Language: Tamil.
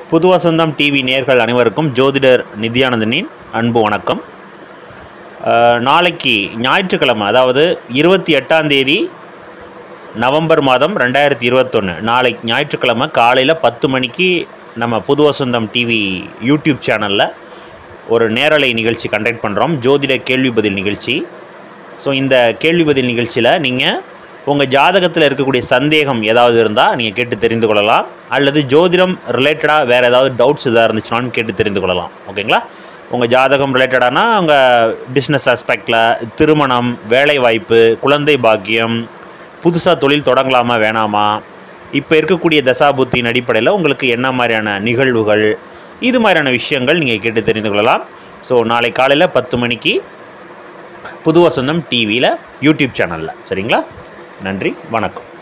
புது வசந்தம் டிவி நேர்கள் அனைவருக்கும் ஜோதிடர் நித்யானந்தனின் அன்பு வணக்கம் அஹ், நாளைக்கு ஞாயிற்றுக்கிழமை அதாவது இருபத்தி எட்டாம் தேதி நவம்பர் மாதம் ரெண்டாயிரத்தி இருபத்தொன்று நாளை ஞாயிற்றுக்கிழமை காலையில் பத்து மணிக்கு நம்ம புது வசந்தம் டிவி யூடியூப் சேனலில் ஒரு நேரலை நிகழ்ச்சி கண்டக்ட் பண்ணுறோம் ஜோதிட கேள்வி பதில் நிகழ்ச்சி ஸோ இந்த கேள்வி பதில் நிகழ்ச்சியில் நீங்கள் உங்கள் ஜாதகத்தில் இருக்கக்கூடிய சந்தேகம் ஏதாவது இருந்தால் நீங்கள் கேட்டு தெரிந்து கொள்ளலாம் அல்லது ஜோதிடம் ரிலேட்டடாக வேறு ஏதாவது டவுட்ஸ் எதாவது இருந்துச்சுனாலும் கேட்டு தெரிந்து கொள்ளலாம் ஓகேங்களா உங்கள் ஜாதகம் ரிலேட்டடானா உங்கள் பிஸ்னஸ் ஆஸ்பெக்டில் திருமணம் வேலைவாய்ப்பு குழந்தை பாக்கியம் புதுசாக தொழில் தொடங்கலாமா வேணாமா இப்போ இருக்கக்கூடிய தசாபுத்தியின் அடிப்படையில் உங்களுக்கு என்ன மாதிரியான நிகழ்வுகள் இது மாதிரியான விஷயங்கள் நீங்கள் கேட்டு தெரிந்து கொள்ளலாம் ஸோ நாளை காலையில் பத்து மணிக்கு புது வசந்தம் டிவியில் யூடியூப் சேனலில் சரிங்களா நன்றி வணக்கம்